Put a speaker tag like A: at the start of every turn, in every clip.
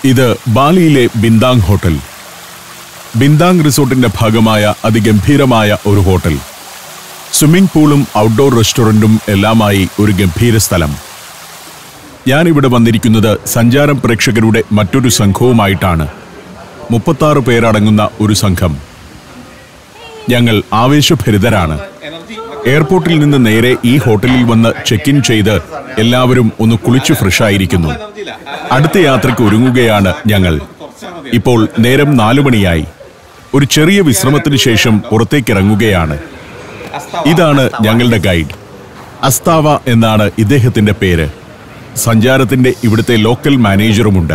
A: ഇത് ബാലിയിലെ ബിന്ദാങ് ഹോട്ടൽ ബിന്ദാങ് റിസോർട്ടിന്റെ ഭാഗമായ അതിഗംഭീരമായ ഒരു ഹോട്ടൽ സ്വിമ്മിംഗ് പൂളും ഔട്ട്ഡോർ റെസ്റ്റോറന്റും എല്ലാമായി ഒരു ഗംഭീര സ്ഥലം ഞാൻ ഇവിടെ വന്നിരിക്കുന്നത് സഞ്ചാരം പ്രേക്ഷകരുടെ മറ്റൊരു സംഘവുമായിട്ടാണ് മുപ്പത്താറ് പേരടങ്ങുന്ന ഒരു സംഘം ഞങ്ങൾ ആവേശഭരിതരാണ് എയർപോർട്ടിൽ നിന്ന് നേരെ ഈ ഹോട്ടലിൽ വന്ന് ചെക്ക് ഇൻ ചെയ്ത് എല്ലാവരും ഒന്ന് കുളിച്ചു ഫ്രഷായിരിക്കുന്നു അടുത്ത യാത്രയ്ക്ക് ഒരുങ്ങുകയാണ് ഞങ്ങൾ ഇപ്പോൾ നേരം നാലു മണിയായി ഒരു ചെറിയ വിശ്രമത്തിന് ശേഷം പുറത്തേക്കിറങ്ങുകയാണ് ഇതാണ് ഞങ്ങളുടെ ഗൈഡ് അസ്താവ എന്നാണ് ഇദ്ദേഹത്തിന്റെ പേര് സഞ്ചാരത്തിന്റെ ഇവിടുത്തെ ലോക്കൽ മാനേജറുമുണ്ട്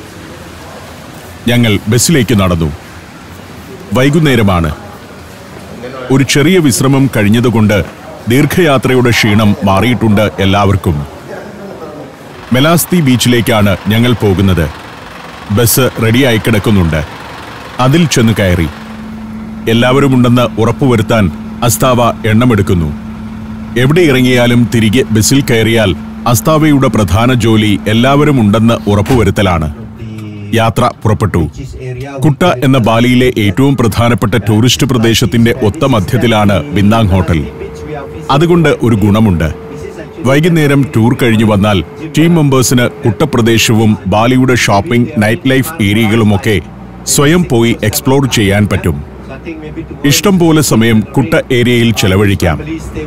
A: ഞങ്ങൾ ബസ്സിലേക്ക് നടന്നു വൈകുന്നേരമാണ് ഒരു ചെറിയ വിശ്രമം കഴിഞ്ഞതുകൊണ്ട് ദീർഘയാത്രയുടെ ക്ഷീണം മാറിയിട്ടുണ്ട് എല്ലാവർക്കും മെലാസ്തി ബീച്ചിലേക്കാണ് ഞങ്ങൾ പോകുന്നത് ബസ് റെഡിയായി കിടക്കുന്നുണ്ട് അതിൽ ചെന്ന് കയറി എല്ലാവരും ഉണ്ടെന്ന് ഉറപ്പുവരുത്താൻ അസ്താവ എണ്ണമെടുക്കുന്നു എവിടെ ഇറങ്ങിയാലും തിരികെ ബസ്സിൽ കയറിയാൽ അസ്താവയുടെ പ്രധാന ജോലി എല്ലാവരും ഉണ്ടെന്ന് ഉറപ്പുവരുത്തലാണ് യാത്ര പുറപ്പെട്ടു കുട്ട എന്ന ബാലിയിലെ ഏറ്റവും പ്രധാനപ്പെട്ട ടൂറിസ്റ്റ് പ്രദേശത്തിന്റെ ഒത്ത മധ്യത്തിലാണ് ബിന്ദാങ് ഹോട്ടൽ അതുകൊണ്ട് ഒരു ഗുണമുണ്ട് വൈകുന്നേരം ടൂർ കഴിഞ്ഞു വന്നാൽ ടീം മെമ്പേഴ്സിന് കുട്ടപ്രദേശവും ബാലിയുടെ ഷോപ്പിംഗ് നൈറ്റ് ലൈഫ് ഏരിയകളുമൊക്കെ സ്വയം പോയി എക്സ്പ്ലോർ ചെയ്യാൻ പറ്റും ഇഷ്ടം പോലെ സമയം കുട്ട ഏരിയയിൽ ചെലവഴിക്കാം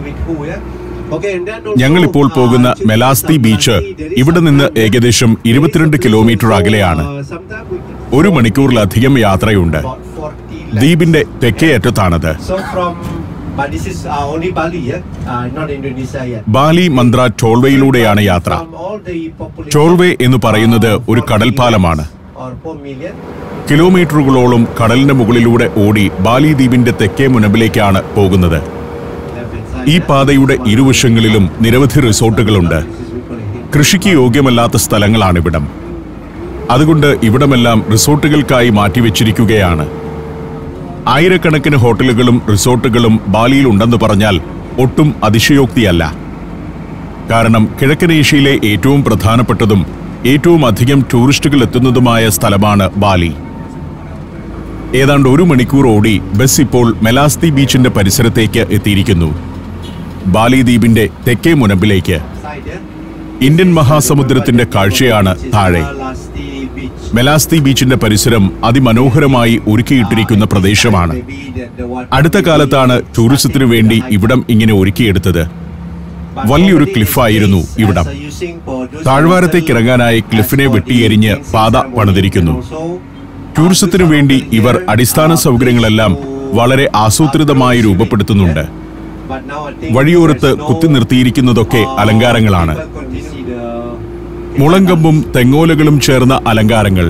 A: ഞങ്ങളിപ്പോൾ പോകുന്ന മെലാസ്തി ബീച്ച് ഇവിടെ നിന്ന് ഏകദേശം ഇരുപത്തിരണ്ട് കിലോമീറ്റർ അകലെയാണ് ഒരു മണിക്കൂറിലധികം യാത്രയുണ്ട് ദ്വീപിന്റെ തെക്കേ അറ്റത്താണത്
B: So from, but this is uh, only Bali, yeah? Uh, not Indonesia yet.
A: Bali മന്ത്ര ടോൾവേയിലൂടെയാണ് യാത്ര
B: From all the population,
A: ടോൾവേ എന്ന് പറയുന്നത്
B: uh,
A: ഒരു
B: 4
A: കടൽപ്പാലമാണ്
B: million or 4 million.
A: കിലോമീറ്ററുകളോളം കടലിന് മുകളിലൂടെ ഓടി ബാലി ദ്വീപിന്റെ തെക്കേ മുനമ്പിലേക്കാണ് പോകുന്നത്
B: Left hand side,
A: ഈ
B: yeah.
A: പാതയുടെ ഇരുവശങ്ങളിലും നിരവധി റിസോർട്ടുകളുണ്ട്
B: This is we call it hill.
A: കൃഷിക്ക് യോഗ്യമല്ലാത്ത സ്ഥലങ്ങളാണിവിടം അതുകൊണ്ട് ഇവിടമെല്ലാം റിസോർട്ടുകൾക്കായി മാറ്റിവെച്ചിരിക്കുകയാണ് ആയിരക്കണക്കിന് ഹോട്ടലുകളും റിസോർട്ടുകളും ബാലിയിൽ ഉണ്ടെന്ന് പറഞ്ഞാൽ ഒട്ടും അതിശയോക്തിയല്ല കാരണം കിഴക്കൻ ഏഷ്യയിലെ ഏറ്റവും പ്രധാനപ്പെട്ടതും ഏറ്റവും അധികം ടൂറിസ്റ്റുകൾ എത്തുന്നതുമായ സ്ഥലമാണ് ബാലി ഏതാണ്ട് ഒരു മണിക്കൂർ ഓടി ബസ് ഇപ്പോൾ മെലാസ്തി ബീച്ചിന്റെ പരിസരത്തേക്ക് എത്തിയിരിക്കുന്നു ബാലി ദ്വീപിന്റെ തെക്കേ മുനമ്പിലേക്ക്
B: Side, yeah?
A: ഇന്ത്യൻ മഹാസമുദ്രത്തിന്റെ കാഴ്ചയാണ്
B: Which is,
A: താഴെ
B: uh, Lasti beach.
A: മെലാസ്തി ബീച്ചിന്റെ പരിസരം അതിമനോഹരമായി ഒരുക്കിയിട്ടിരിക്കുന്ന പ്രദേശമാണ്
B: Maybe the- the water
A: അടുത്ത
B: will be
A: കാലത്താണ്
B: starting
A: ടൂറിസത്തിനു
B: with
A: വേണ്ടി
B: high
A: ഇവിടം ഇങ്ങനെ ഒരുക്കിയെടുത്തത്
B: But
A: വലിയൊരു
B: already
A: ക്ലിഫായിരുന്നു
B: this is
A: ഇവിടം.
B: as a using for those
A: താഴ്വാരത്തേക്ക്
B: local
A: ഇറങ്ങാനായി
B: as
A: ക്ലിഫിനെ
B: for the
A: വെട്ടിയെരിഞ്ഞ്
B: fencing
A: പാത
B: ceremony
A: പണിതിരിക്കുന്നു
B: and also,
A: ടൂറിസത്തിനു
B: uh,
A: വേണ്ടി
B: this
A: ഇവർ
B: here,
A: അടിസ്ഥാന
B: uh,
A: സൗകര്യങ്ങളെല്ലാം
B: place to
A: വളരെ ആസൂത്രിതമായി
B: approach
A: രൂപപ്പെടുത്തുന്നുണ്ട്
B: it, but now I think
A: വഴിയോരത്ത്
B: there's no,
A: കുത്തി നിർത്തിയിരിക്കുന്നതൊക്കെ
B: uh,
A: അലങ്കാരങ്ങളാണ്
B: people can see the-
A: മുളങ്കമ്പും തെങ്ങോലകളും ചേർന്ന അലങ്കാരങ്ങൾ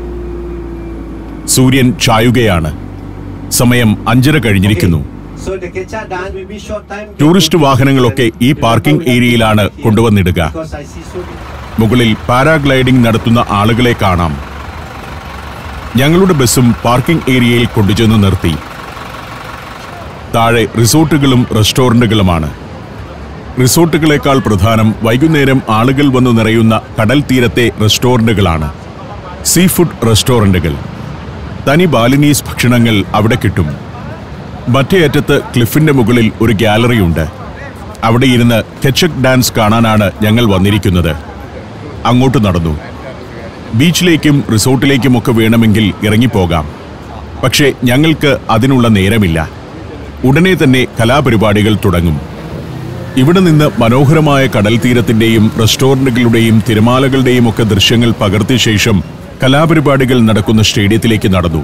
A: സൂര്യൻ ചായുകയാണ് സമയം അഞ്ചര കഴിഞ്ഞിരിക്കുന്നു
B: So the Kecha dance will be short time.
A: Tourist വാഹനങ്ങളൊക്കെ ഈ പാർക്കിംഗ് ഏരിയയിലാണ് കൊണ്ടുവന്നിടുക
B: Because I see so many-
A: മുകളിൽ പാരാഗ്ലൈഡിംഗ് നടത്തുന്ന ആളുകളെ കാണാം ഞങ്ങളുടെ ബസ്സും പാർക്കിംഗ് ഏരിയയിൽ കൊണ്ടുചെന്ന് നിർത്തി താഴെ റിസോർട്ടുകളും റെസ്റ്റോറന്റുകളുമാണ് റിസോർട്ടുകളെക്കാൾ പ്രധാനം വൈകുന്നേരം ആളുകൾ വന്നു നിറയുന്ന കടൽ തീരത്തെ റെസ്റ്റോറന്റുകളാണ് സീ ഫുഡ് റെസ്റ്റോറന്റുകൾ തനി ബാലിനീസ് ഭക്ഷണങ്ങൾ അവിടെ കിട്ടും മറ്റേ അറ്റത്ത് ക്ലിഫിന്റെ മുകളിൽ ഒരു ഗാലറിയുണ്ട് അവിടെ ഇരുന്ന് കെച്ചക് ഡാൻസ് കാണാനാണ് ഞങ്ങൾ വന്നിരിക്കുന്നത് അങ്ങോട്ട് നടന്നു ബീച്ചിലേക്കും റിസോർട്ടിലേക്കുമൊക്കെ വേണമെങ്കിൽ ഇറങ്ങിപ്പോകാം പക്ഷേ ഞങ്ങൾക്ക് അതിനുള്ള നേരമില്ല ഉടനെ തന്നെ കലാപരിപാടികൾ തുടങ്ങും ഇവിടെ നിന്ന് മനോഹരമായ കടൽ തീരത്തിന്റെയും റെസ്റ്റോറന്റുകളുടെയും തിരമാലകളുടെയും ഒക്കെ ദൃശ്യങ്ങൾ പകർത്തിയ ശേഷം കലാപരിപാടികൾ നടക്കുന്ന സ്റ്റേഡിയത്തിലേക്ക് നടന്നു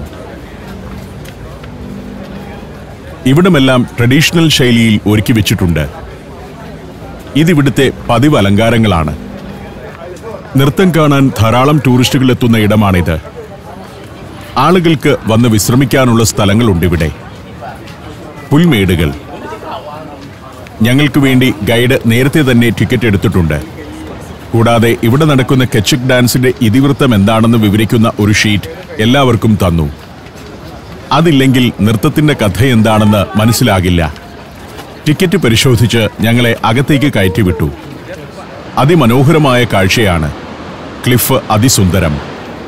A: ഇവിടമെല്ലാം ട്രഡീഷണൽ ശൈലിയിൽ ഒരുക്കി വെച്ചിട്ടുണ്ട് ഇതിവിടുത്തെ പതിവ് അലങ്കാരങ്ങളാണ് നൃത്തം കാണാൻ ധാരാളം ടൂറിസ്റ്റുകൾ എത്തുന്ന ഇടമാണിത് ആളുകൾക്ക് വന്ന് വിശ്രമിക്കാനുള്ള സ്ഥലങ്ങളുണ്ടിവിടെ പുൽമേടുകൾ ഞങ്ങൾക്ക് വേണ്ടി ഗൈഡ് നേരത്തെ തന്നെ ടിക്കറ്റ് എടുത്തിട്ടുണ്ട് കൂടാതെ ഇവിടെ നടക്കുന്ന കെച്ചക് ഡാൻസിന്റെ ഇതിവൃത്തം എന്താണെന്ന് വിവരിക്കുന്ന ഒരു ഷീറ്റ് എല്ലാവർക്കും തന്നു അതില്ലെങ്കിൽ നൃത്തത്തിന്റെ കഥ എന്താണെന്ന് മനസ്സിലാകില്ല ടിക്കറ്റ് പരിശോധിച്ച് ഞങ്ങളെ അകത്തേക്ക് കയറ്റിവിട്ടു അതിമനോഹരമായ കാഴ്ചയാണ് ക്ലിഫ് അതിസുന്ദരം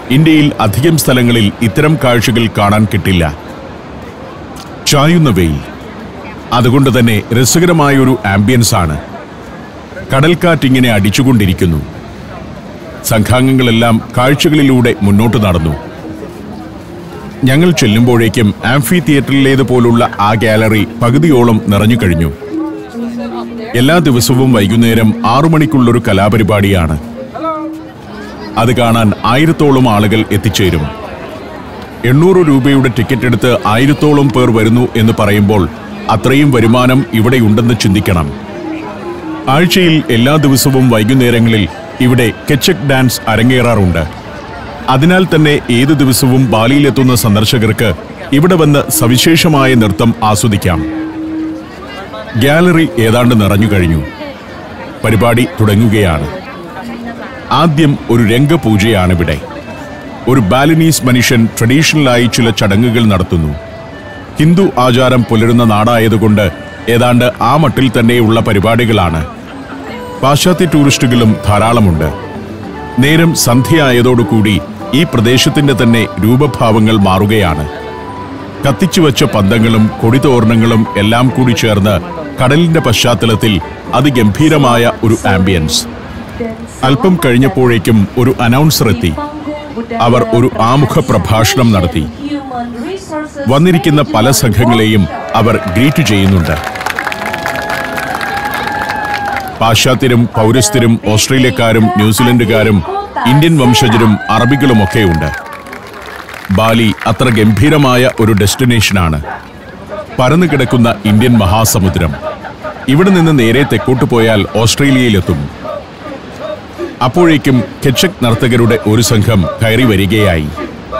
A: ഇന്ത്യയിൽ അധികം സ്ഥലങ്ങളിൽ ഇത്തരം കാഴ്ചകൾ കാണാൻ കിട്ടില്ല ചായുന്ന വെയിൽ അതുകൊണ്ട് തന്നെ രസകരമായ ഒരു ആംബിയൻസ് ആണ് കടൽക്കാറ്റിങ്ങനെ അടിച്ചുകൊണ്ടിരിക്കുന്നു സംഘാംഗങ്ങളെല്ലാം കാഴ്ചകളിലൂടെ മുന്നോട്ട് നടന്നു ഞങ്ങൾ ചെല്ലുമ്പോഴേക്കും ആംഫി തിയേറ്ററിലേതുപോലുള്ള ആ ഗാലറി പകുതിയോളം നിറഞ്ഞു കഴിഞ്ഞു എല്ലാ ദിവസവും വൈകുന്നേരം ആറു മണിക്കുള്ളൊരു കലാപരിപാടിയാണ് അത് കാണാൻ ആയിരത്തോളം ആളുകൾ എത്തിച്ചേരും എണ്ണൂറ് രൂപയുടെ ടിക്കറ്റ് എടുത്ത് ആയിരത്തോളം പേർ വരുന്നു എന്ന് പറയുമ്പോൾ അത്രയും വരുമാനം ഇവിടെയുണ്ടെന്ന് ചിന്തിക്കണം ആഴ്ചയിൽ എല്ലാ ദിവസവും വൈകുന്നേരങ്ങളിൽ ഇവിടെ കെച്ചക് ഡാൻസ് അരങ്ങേറാറുണ്ട് അതിനാൽ തന്നെ ഏതു ദിവസവും ബാലിയിലെത്തുന്ന സന്ദർശകർക്ക് ഇവിടെ വന്ന് സവിശേഷമായ നൃത്തം ആസ്വദിക്കാം ഗാലറി ഏതാണ്ട് നിറഞ്ഞു കഴിഞ്ഞു പരിപാടി തുടങ്ങുകയാണ് ആദ്യം ഒരു രംഗപൂജയാണിവിടെ ഒരു ബാലിനീസ് മനുഷ്യൻ ട്രഡീഷണലായി ചില ചടങ്ങുകൾ നടത്തുന്നു ഹിന്ദു ആചാരം പുലരുന്ന നാടായതുകൊണ്ട് ഏതാണ്ട് ആ മട്ടിൽ തന്നെയുള്ള പരിപാടികളാണ് പാശ്ചാത്യ ടൂറിസ്റ്റുകളും ധാരാളമുണ്ട് നേരം സന്ധ്യയായതോടുകൂടി ഈ പ്രദേശത്തിന്റെ തന്നെ രൂപഭാവങ്ങൾ മാറുകയാണ് കത്തിച്ചുവച്ച പന്തങ്ങളും കൊടിതോരണങ്ങളും എല്ലാം കൂടി ചേർന്ന് കടലിന്റെ പശ്ചാത്തലത്തിൽ അതിഗംഭീരമായ ഒരു ആംബിയൻസ് അല്പം കഴിഞ്ഞപ്പോഴേക്കും ഒരു അനൗൺസർ എത്തി അവർ ഒരു ആമുഖ പ്രഭാഷണം നടത്തി വന്നിരിക്കുന്ന പല സംഘങ്ങളെയും അവർ ഗ്രീറ്റ് ചെയ്യുന്നുണ്ട് പാശ്ചാത്യരും പൗരസ്ഥരും ഓസ്ട്രേലിയക്കാരും ന്യൂസിലൻഡുകാരും ഇന്ത്യൻ വംശജരും അറബികളുമൊക്കെയുണ്ട് ബാലി അത്ര ഗംഭീരമായ ഒരു ഡെസ്റ്റിനേഷനാണ് പരന്നു കിടക്കുന്ന ഇന്ത്യൻ മഹാസമുദ്രം ഇവിടെ നിന്ന് നേരെ തെക്കോട്ട് പോയാൽ ഓസ്ട്രേലിയയിലെത്തും അപ്പോഴേക്കും കെച്ചക് നർത്തകരുടെ ഒരു സംഘം കയറി വരികയായി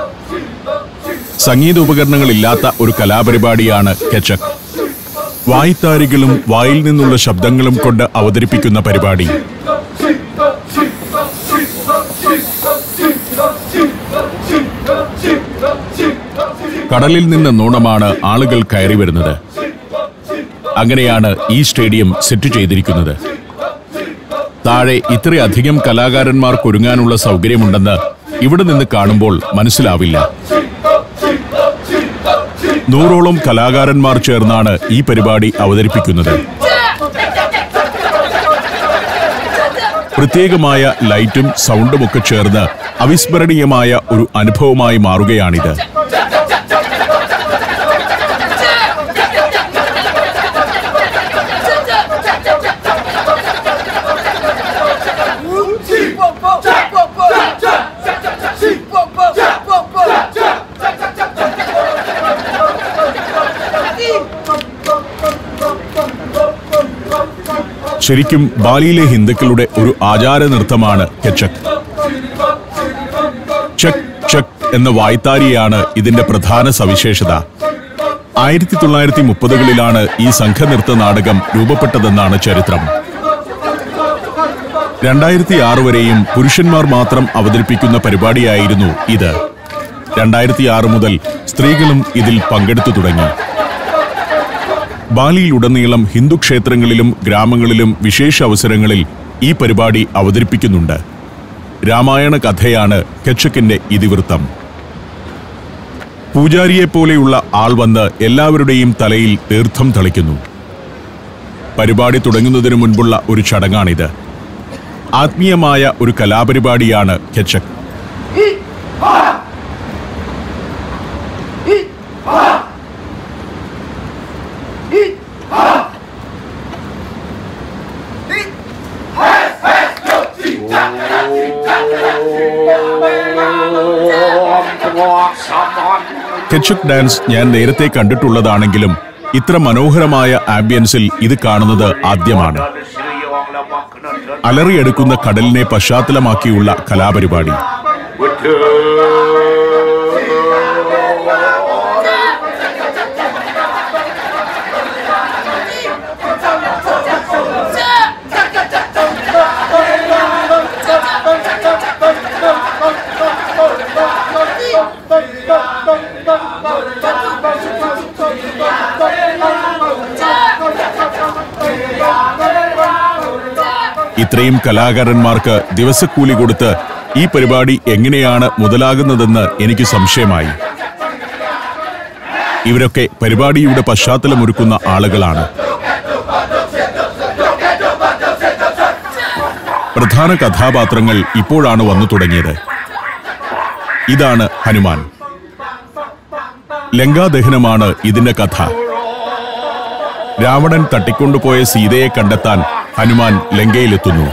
A: സംഗീതോപകരണങ്ങളില്ലാത്ത ഒരു കലാപരിപാടിയാണ് കെച്ചക് വായ്ത്താരികളും വായിൽ നിന്നുള്ള ശബ്ദങ്ങളും കൊണ്ട് അവതരിപ്പിക്കുന്ന പരിപാടി കടലിൽ നിന്ന് നൂണമാണ് ആളുകൾ കയറി വരുന്നത് അങ്ങനെയാണ് ഈ സ്റ്റേഡിയം സെറ്റ് ചെയ്തിരിക്കുന്നത് താഴെ ഇത്രയധികം കലാകാരന്മാർക്കൊരുങ്ങാനുള്ള സൗകര്യമുണ്ടെന്ന് ഇവിടെ നിന്ന് കാണുമ്പോൾ മനസ്സിലാവില്ല നൂറോളം കലാകാരന്മാർ ചേർന്നാണ് ഈ പരിപാടി അവതരിപ്പിക്കുന്നത് പ്രത്യേകമായ ലൈറ്റും സൗണ്ടും ഒക്കെ ചേർന്ന് അവിസ്മരണീയമായ ഒരു അനുഭവമായി മാറുകയാണിത് ശരിക്കും ബാലിയിലെ ഹിന്ദുക്കളുടെ ഒരു ആചാര നൃത്തമാണ് കെച്ചക് ചക് ചക് എന്ന വായ്ത്താരിയാണ് ഇതിന്റെ പ്രധാന സവിശേഷത ആയിരത്തി തൊള്ളായിരത്തി മുപ്പതുകളിലാണ് ഈ സംഘനൃത്ത നാടകം രൂപപ്പെട്ടതെന്നാണ് ചരിത്രം രണ്ടായിരത്തി ആറ് വരെയും പുരുഷന്മാർ മാത്രം അവതരിപ്പിക്കുന്ന പരിപാടിയായിരുന്നു ഇത് രണ്ടായിരത്തി ആറ് മുതൽ സ്ത്രീകളും ഇതിൽ പങ്കെടുത്തു തുടങ്ങി ബാലിയിലുടനീളം ഹിന്ദു ക്ഷേത്രങ്ങളിലും ഗ്രാമങ്ങളിലും വിശേഷ അവസരങ്ങളിൽ ഈ പരിപാടി അവതരിപ്പിക്കുന്നുണ്ട് രാമായണ കഥയാണ് കെച്ചക്കിന്റെ ഇതിവൃത്തം പൂജാരിയെപ്പോലെയുള്ള ആൾ വന്ന് എല്ലാവരുടെയും തലയിൽ തീർത്ഥം തളിക്കുന്നു പരിപാടി തുടങ്ങുന്നതിനു മുൻപുള്ള ഒരു ചടങ്ങാണിത് ആത്മീയമായ ഒരു കലാപരിപാടിയാണ് കെച്ചക് കെച്ചക് ഡാൻസ് ഞാൻ നേരത്തെ കണ്ടിട്ടുള്ളതാണെങ്കിലും ഇത്ര മനോഹരമായ ആംബിയൻസിൽ ഇത് കാണുന്നത് ആദ്യമാണ് അലറിയെടുക്കുന്ന കടലിനെ പശ്ചാത്തലമാക്കിയുള്ള കലാപരിപാടി ഇത്രയും കലാകാരന്മാർക്ക് ദിവസക്കൂലി കൊടുത്ത് ഈ പരിപാടി എങ്ങനെയാണ് മുതലാകുന്നതെന്ന് എനിക്ക് സംശയമായി ഇവരൊക്കെ പരിപാടിയുടെ പശ്ചാത്തലമൊരുക്കുന്ന ആളുകളാണ് പ്രധാന കഥാപാത്രങ്ങൾ ഇപ്പോഴാണ് വന്നു തുടങ്ങിയത് ഇതാണ് ഹനുമാൻ ലങ്കാദഹനമാണ് ഇതിന്റെ കഥ രാവണൻ തട്ടിക്കൊണ്ടുപോയ സീതയെ കണ്ടെത്താൻ ഹനുമാൻ ലങ്കയിലെത്തുന്നു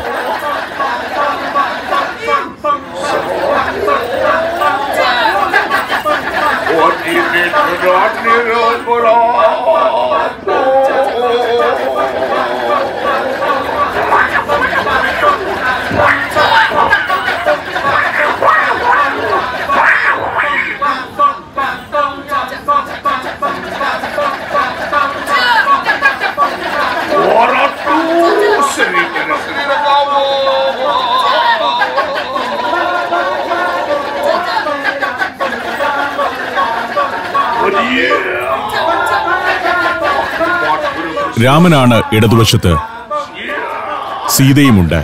A: രാമനാണ് ഇടതുവശത്ത് സീതയുമുണ്ട്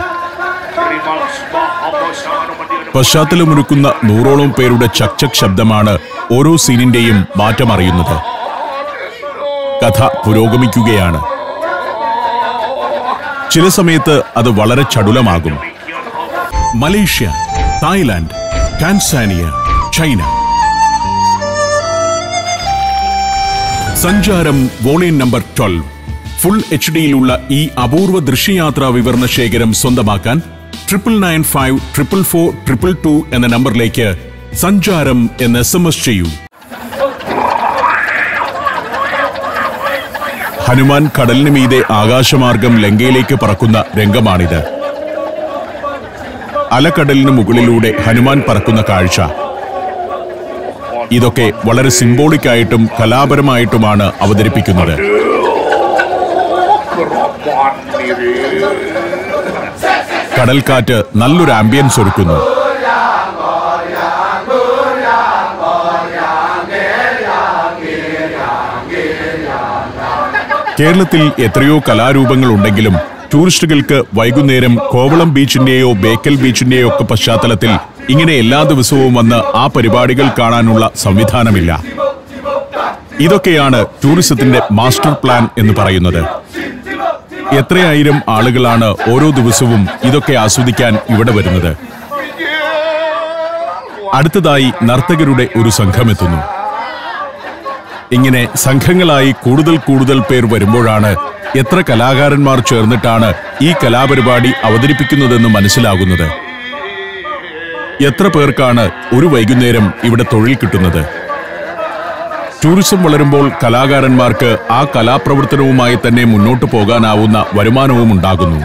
A: പശ്ചാത്തലമൊരുക്കുന്ന നൂറോളം പേരുടെ ചക്ചക് ശബ്ദമാണ് ഓരോ സീനിന്റെയും മാറ്റമറിയുന്നത് കഥ പുരോഗമിക്കുകയാണ് ചില സമയത്ത് അത് വളരെ ചടുലമാകും മലേഷ്യ തായ്ലാന്റ് ടാൻസാനിയ ചൈന സഞ്ചാരം volume number twelve full H ഡിയിലുള്ള ഈ അപൂർവ ദൃശ്യയാത്രാ വിവരണ ശേഖരം സ്വന്തമാക്കാൻ triple nine five triple four triple two എന്ന നമ്പറിലേക്ക് സഞ്ചാരം എന്ന് എസ് എം എസ് ചെയ്യൂ ഹനുമാൻ കടലിന് മീതെ ആകാശമാർഗം ലങ്കയിലേക്ക് പറക്കുന്ന രംഗമാണിത് അലക്കടലിന് മുകളിലൂടെ ഹനുമാൻ പറക്കുന്ന കാഴ്ച ഇതൊക്കെ വളരെ സിംബോളിക് ആയിട്ടും കലാപരമായിട്ടുമാണ് അവതരിപ്പിക്കുന്നത് കടൽക്കാറ്റ് നല്ലൊരു ആംബിയൻസ് ഒരുക്കുന്നു കേരളത്തിൽ എത്രയോ കലാരൂപങ്ങൾ ഉണ്ടെങ്കിലും ടൂറിസ്റ്റുകൾക്ക് വൈകുന്നേരം കോവളം ബീച്ചിന്റെയോ ബേക്കൽ ബീച്ചിന്റെയോ ഒക്കെ പശ്ചാത്തലത്തിൽ ഇങ്ങനെ എല്ലാ ദിവസവും വന്ന് ആ പരിപാടികൾ കാണാനുള്ള സംവിധാനമില്ല ഇതൊക്കെയാണ് ടൂറിസത്തിന്റെ മാസ്റ്റർ പ്ലാൻ എന്ന് പറയുന്നത് എത്രയായിരം ആളുകളാണ് ഓരോ ദിവസവും ഇതൊക്കെ ആസ്വദിക്കാൻ ഇവിടെ വരുന്നത് അടുത്തതായി നർത്തകരുടെ ഒരു സംഘമെത്തുന്നു ഇങ്ങനെ സംഘങ്ങളായി കൂടുതൽ കൂടുതൽ പേർ വരുമ്പോഴാണ് എത്ര കലാകാരന്മാർ ചേർന്നിട്ടാണ് ഈ കലാപരിപാടി അവതരിപ്പിക്കുന്നതെന്ന് മനസ്സിലാകുന്നത് എത്ര പേർക്കാണ് ഒരു വൈകുന്നേരം ഇവിടെ തൊഴിൽ കിട്ടുന്നത് ടൂറിസം വളരുമ്പോൾ കലാകാരന്മാർക്ക് ആ കലാപ്രവർത്തനവുമായി തന്നെ മുന്നോട്ടു പോകാനാവുന്ന വരുമാനവും ഉണ്ടാകുന്നു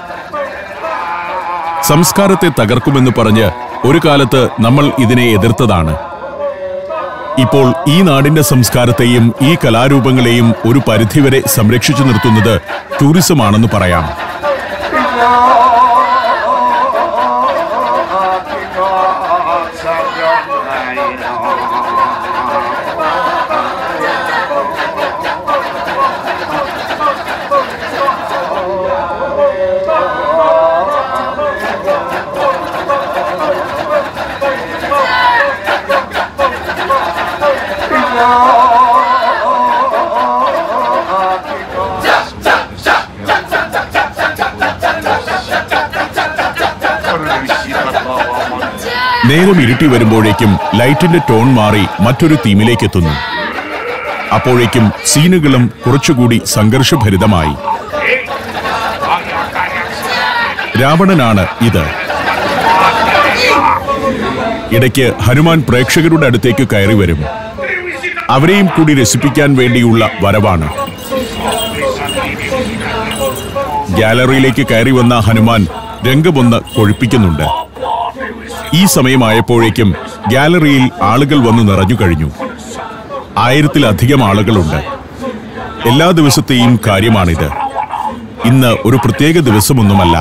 A: സംസ്കാരത്തെ തകർക്കുമെന്ന് പറഞ്ഞ് ഒരു കാലത്ത് നമ്മൾ ഇതിനെ എതിർത്തതാണ് ഇപ്പോൾ ഈ നാടിന്റെ സംസ്കാരത്തെയും ഈ കലാരൂപങ്ങളെയും ഒരു പരിധിവരെ സംരക്ഷിച്ചു നിർത്തുന്നത് ടൂറിസമാണെന്ന് പറയാം നേരം ഇരുട്ടി വരുമ്പോഴേക്കും ലൈറ്റിന്റെ ടോൺ മാറി മറ്റൊരു തീമിലേക്ക് എത്തുന്നു അപ്പോഴേക്കും സീനുകളും കുറച്ചുകൂടി സംഘർഷഭരിതമായി രാവണനാണ് ഇത് ഇടയ്ക്ക് ഹനുമാൻ പ്രേക്ഷകരുടെ അടുത്തേക്ക് കയറി വരും അവരെയും കൂടി രസിപ്പിക്കാൻ വേണ്ടിയുള്ള വരവാണ് ഗാലറിയിലേക്ക് കയറി വന്ന ഹനുമാൻ രംഗമൊന്ന് കൊഴിപ്പിക്കുന്നുണ്ട് ഈ സമയമായപ്പോഴേക്കും ഗാലറിയിൽ ആളുകൾ വന്നു നിറഞ്ഞു കഴിഞ്ഞു ആയിരത്തിലധികം ആളുകളുണ്ട് എല്ലാ ദിവസത്തെയും കാര്യമാണിത് ഇന്ന് ഒരു പ്രത്യേക ദിവസമൊന്നുമല്ല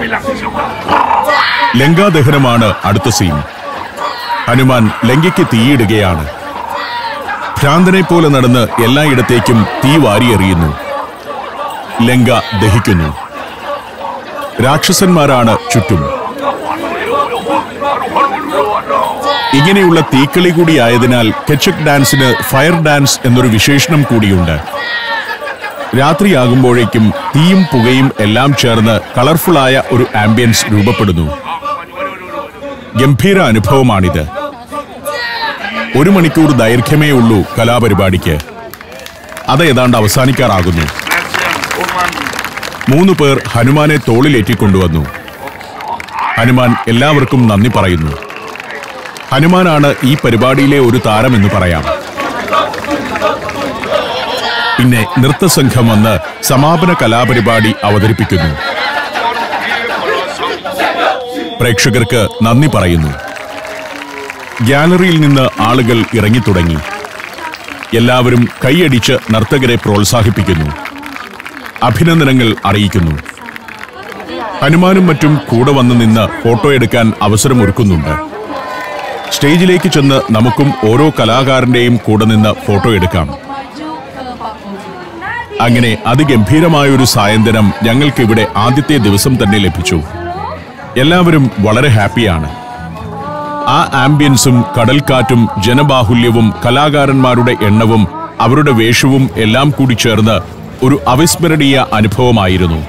A: ലങ്കാദഹനമാണ് അടുത്ത സീൻ ഹനുമാൻ ലങ്കയ്ക്ക് തീയിടുകയാണ് ഭ്രാന്തനെ പോലെ നടന്ന് എല്ലായിടത്തേക്കും തീ വാരിയെറിയുന്നു ലങ്ക ദഹിക്കുന്നു രാക്ഷസന്മാരാണ് ചുറ്റും ഇങ്ങനെയുള്ള തീക്കളി കൂടിയായതിനാൽ കെച്ചക് ഡാൻസിന് ഫയർ ഡാൻസ് എന്നൊരു വിശേഷണം കൂടിയുണ്ട് രാത്രിയാകുമ്പോഴേക്കും തീയും പുകയും എല്ലാം ചേർന്ന് കളർഫുള്ളായ ഒരു ആംബിയൻസ് രൂപപ്പെടുന്നു ഗംഭീര അനുഭവമാണിത് ഒരു മണിക്കൂർ ദൈർഘ്യമേ ഉള്ളൂ കലാപരിപാടിക്ക് അത് ഏതാണ്ട് അവസാനിക്കാറാകുന്നു മൂന്ന് പേർ ഹനുമാനെ തോളിലേറ്റിക്കൊണ്ടുവന്നു ഹനുമാൻ എല്ലാവർക്കും നന്ദി പറയുന്നു ഹനുമാനാണ് ഈ പരിപാടിയിലെ ഒരു താരമെന്ന് പറയാം പിന്നെ നൃത്തസംഘം വന്ന് സമാപന കലാപരിപാടി അവതരിപ്പിക്കുന്നു പ്രേക്ഷകർക്ക് നന്ദി പറയുന്നു ഗ്യാലറിയിൽ നിന്ന് ആളുകൾ ഇറങ്ങിത്തുടങ്ങി എല്ലാവരും കൈയടിച്ച് നർത്തകരെ പ്രോത്സാഹിപ്പിക്കുന്നു അഭിനന്ദനങ്ങൾ അറിയിക്കുന്നു ഹനുമാനും മറ്റും കൂടെ വന്ന് നിന്ന് ഫോട്ടോ എടുക്കാൻ അവസരമൊരുക്കുന്നുണ്ട് സ്റ്റേജിലേക്ക് ചെന്ന് നമുക്കും ഓരോ കലാകാരന്റെയും കൂടെ നിന്ന് ഫോട്ടോ എടുക്കാം അങ്ങനെ അതിഗംഭീരമായൊരു സായന്തനം ഞങ്ങൾക്കിവിടെ ആദ്യത്തെ ദിവസം തന്നെ ലഭിച്ചു എല്ലാവരും വളരെ ഹാപ്പിയാണ് ആ ആംബിയൻസും കടൽക്കാറ്റും ജനബാഹുല്യവും കലാകാരന്മാരുടെ എണ്ണവും അവരുടെ വേഷവും എല്ലാം കൂടി ചേർന്ന് ഒരു അവിസ്മരണീയ അനുഭവമായിരുന്നു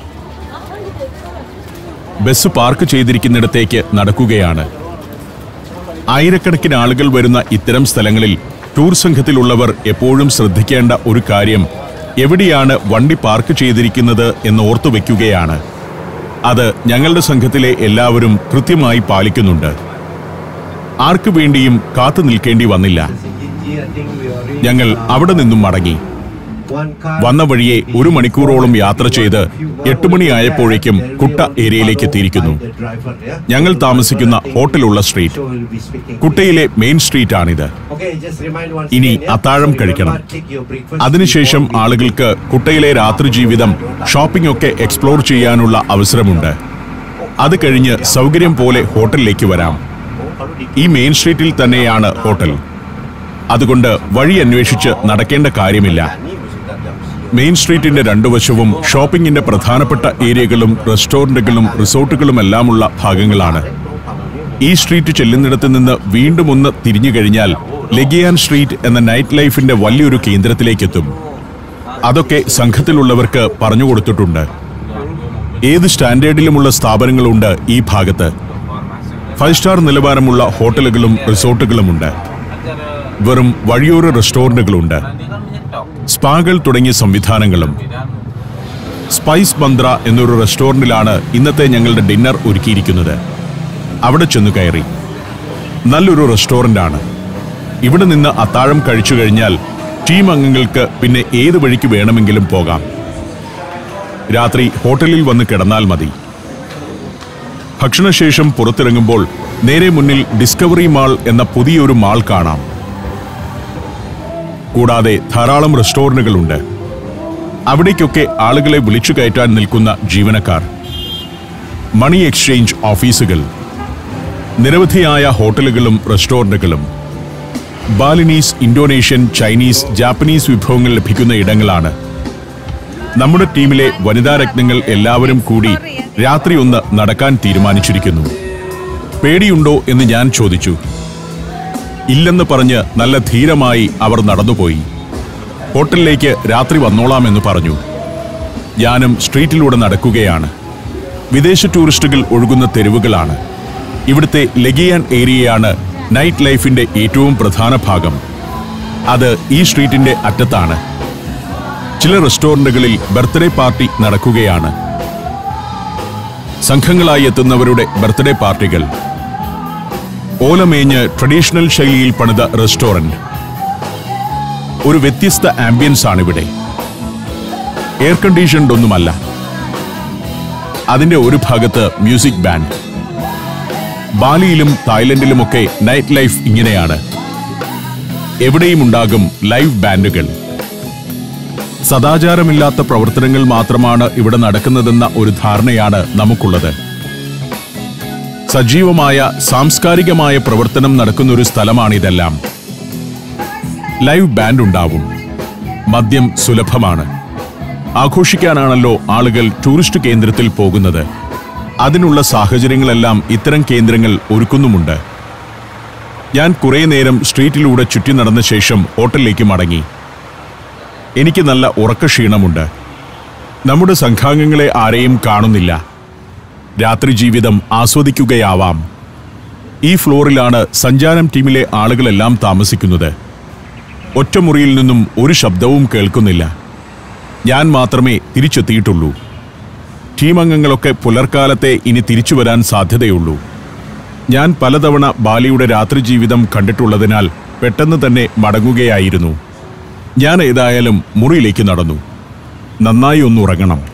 A: ബസ് പാർക്ക് ചെയ്തിരിക്കുന്നിടത്തേക്ക് നടക്കുകയാണ് ആയിരക്കണക്കിന് ആളുകൾ വരുന്ന ഇത്തരം സ്ഥലങ്ങളിൽ ടൂർ സംഘത്തിലുള്ളവർ എപ്പോഴും ശ്രദ്ധിക്കേണ്ട ഒരു കാര്യം എവിടെയാണ് വണ്ടി പാർക്ക് ചെയ്തിരിക്കുന്നത് എന്ന് ഓർത്തു വെക്കുകയാണ് അത് ഞങ്ങളുടെ സംഘത്തിലെ എല്ലാവരും കൃത്യമായി പാലിക്കുന്നുണ്ട് ആർക്കു വേണ്ടിയും കാത്തു നിൽക്കേണ്ടി വന്നില്ല ഞങ്ങൾ അവിടെ നിന്നും മടങ്ങി വന്ന വഴിയെ ഒരു മണിക്കൂറോളം യാത്ര ചെയ്ത് എട്ട് മണിയായപ്പോഴേക്കും കുട്ട ഏരിയയിലേക്ക് എത്തിയിരിക്കുന്നു ഞങ്ങൾ താമസിക്കുന്ന ഹോട്ടലുള്ള സ്ട്രീറ്റ് കുട്ടയിലെ മെയിൻ സ്ട്രീറ്റ് ആണിത്
B: ഇനി അത്താഴം കഴിക്കണം
A: അതിനുശേഷം ആളുകൾക്ക് കുട്ടയിലെ രാത്രി ജീവിതം ഷോപ്പിംഗ് ഒക്കെ എക്സ്പ്ലോർ ചെയ്യാനുള്ള അവസരമുണ്ട് അത് കഴിഞ്ഞ് സൗകര്യം പോലെ ഹോട്ടലിലേക്ക് വരാം ഈ മെയിൻ സ്ട്രീറ്റിൽ തന്നെയാണ് ഹോട്ടൽ അതുകൊണ്ട് വഴി അന്വേഷിച്ച് നടക്കേണ്ട കാര്യമില്ല മെയിൻ സ്ട്രീറ്റിന്റെ രണ്ടു വശവും ഷോപ്പിംഗിന്റെ പ്രധാനപ്പെട്ട ഏരിയകളും റെസ്റ്റോറന്റുകളും റിസോർട്ടുകളും എല്ലാമുള്ള ഭാഗങ്ങളാണ് ഈ സ്ട്രീറ്റ് ചെല്ലുന്നിടത്ത് നിന്ന് വീണ്ടും ഒന്ന് തിരിഞ്ഞു കഴിഞ്ഞാൽ ലെഗിയാൻ സ്ട്രീറ്റ് എന്ന നൈറ്റ് ലൈഫിന്റെ വലിയൊരു കേന്ദ്രത്തിലേക്കെത്തും അതൊക്കെ സംഘത്തിലുള്ളവർക്ക് പറഞ്ഞു കൊടുത്തിട്ടുണ്ട് ഏത് സ്റ്റാൻഡേർഡിലുമുള്ള സ്ഥാപനങ്ങളുണ്ട് ഈ ഭാഗത്ത് ഫൈവ് സ്റ്റാർ നിലവാരമുള്ള ഹോട്ടലുകളും റിസോർട്ടുകളുമുണ്ട് വെറും വഴിയോര റെസ്റ്റോറന്റുകളുണ്ട് സ്പാകൾ തുടങ്ങിയ സംവിധാനങ്ങളും സ്പൈസ് ബന്ദ്ര എന്നൊരു റെസ്റ്റോറന്റിലാണ് ഇന്നത്തെ ഞങ്ങളുടെ ഡിന്നർ ഒരുക്കിയിരിക്കുന്നത് അവിടെ ചെന്നു കയറി നല്ലൊരു റെസ്റ്റോറന്റാണ് ഇവിടെ നിന്ന് അത്താഴം കഴിച്ചു കഴിഞ്ഞാൽ ടീം അംഗങ്ങൾക്ക് പിന്നെ ഏത് വഴിക്ക് വേണമെങ്കിലും പോകാം രാത്രി ഹോട്ടലിൽ വന്ന് കിടന്നാൽ മതി ഭക്ഷണശേഷം പുറത്തിറങ്ങുമ്പോൾ നേരെ മുന്നിൽ ഡിസ്കവറി മാൾ എന്ന പുതിയൊരു മാൾ കാണാം കൂടാതെ ധാരാളം റെസ്റ്റോറന്റുകളുണ്ട് അവിടേക്കൊക്കെ ആളുകളെ വിളിച്ചു കയറ്റാൻ നിൽക്കുന്ന ജീവനക്കാർ മണി എക്സ്ചേഞ്ച് ഓഫീസുകൾ നിരവധിയായ ഹോട്ടലുകളും റെസ്റ്റോറന്റുകളും ബാലിനീസ് ഇന്തോനേഷ്യൻ ചൈനീസ് ജാപ്പനീസ് വിഭവങ്ങൾ ലഭിക്കുന്ന ഇടങ്ങളാണ് നമ്മുടെ ടീമിലെ വനിതാ രത്നങ്ങൾ എല്ലാവരും കൂടി രാത്രി ഒന്ന് നടക്കാൻ തീരുമാനിച്ചിരിക്കുന്നു പേടിയുണ്ടോ എന്ന് ഞാൻ ചോദിച്ചു ഇല്ലെന്ന് പറഞ്ഞ് നല്ല ധീരമായി അവർ നടന്നുപോയി ഹോട്ടലിലേക്ക് രാത്രി വന്നോളാമെന്ന് പറഞ്ഞു ഞാനും സ്ട്രീറ്റിലൂടെ നടക്കുകയാണ് വിദേശ ടൂറിസ്റ്റുകൾ ഒഴുകുന്ന തെരുവുകളാണ് ഇവിടുത്തെ ലെഗിയാൻ ഏരിയയാണ് നൈറ്റ് ലൈഫിന്റെ ഏറ്റവും പ്രധാന ഭാഗം അത് ഈ സ്ട്രീറ്റിന്റെ അറ്റത്താണ് ചില റെസ്റ്റോറന്റുകളിൽ ബർത്ത്ഡേ പാർട്ടി നടക്കുകയാണ് സംഘങ്ങളായി എത്തുന്നവരുടെ ബർത്ത്ഡേ പാർട്ടികൾ ഓലമേഞ്ഞ് ട്രഡീഷണൽ ശൈലിയിൽ പണിത റെസ്റ്റോറന്റ് ഒരു വ്യത്യസ്ത ആംബിയൻസ് ആണിവിടെ എയർ കണ്ടീഷൻഡ് ഒന്നുമല്ല അതിന്റെ ഒരു ഭാഗത്ത് മ്യൂസിക് ബാൻഡ് ബാലിയിലും തായ്ലൻഡിലുമൊക്കെ നൈറ്റ് ലൈഫ് ഇങ്ങനെയാണ് എവിടെയും ഉണ്ടാകും ലൈവ് ബാൻഡുകൾ സദാചാരമില്ലാത്ത പ്രവർത്തനങ്ങൾ മാത്രമാണ് ഇവിടെ നടക്കുന്നതെന്ന ഒരു ധാരണയാണ് നമുക്കുള്ളത് സജീവമായ സാംസ്കാരികമായ പ്രവർത്തനം നടക്കുന്ന ഒരു സ്ഥലമാണിതെല്ലാം ലൈവ് ബാൻഡ് ഉണ്ടാവും മദ്യം സുലഭമാണ് ആഘോഷിക്കാനാണല്ലോ ആളുകൾ ടൂറിസ്റ്റ് കേന്ദ്രത്തിൽ പോകുന്നത് അതിനുള്ള സാഹചര്യങ്ങളെല്ലാം ഇത്തരം കേന്ദ്രങ്ങൾ ഒരുക്കുന്നുമുണ്ട് ഞാൻ കുറേ നേരം സ്ട്രീറ്റിലൂടെ ചുറ്റി നടന്ന ശേഷം ഹോട്ടലിലേക്ക് മടങ്ങി എനിക്ക് നല്ല ഉറക്കക്ഷീണമുണ്ട് നമ്മുടെ സംഘാംഗങ്ങളെ ആരെയും കാണുന്നില്ല രാത്രി ജീവിതം ആസ്വദിക്കുകയാവാം ഈ ഫ്ലോറിലാണ് സഞ്ചാരം ടീമിലെ ആളുകളെല്ലാം താമസിക്കുന്നത് ഒറ്റമുറിയിൽ നിന്നും ഒരു ശബ്ദവും കേൾക്കുന്നില്ല ഞാൻ മാത്രമേ തിരിച്ചെത്തിയിട്ടുള്ളൂ ടീം അംഗങ്ങളൊക്കെ പുലർക്കാലത്തെ ഇനി തിരിച്ചു വരാൻ സാധ്യതയുള്ളൂ ഞാൻ പലതവണ ബാലിയുടെ രാത്രി ജീവിതം കണ്ടിട്ടുള്ളതിനാൽ പെട്ടെന്ന് തന്നെ മടങ്ങുകയായിരുന്നു ഞാൻ ഏതായാലും മുറിയിലേക്ക് നടന്നു നന്നായി ഒന്നുറങ്ങണം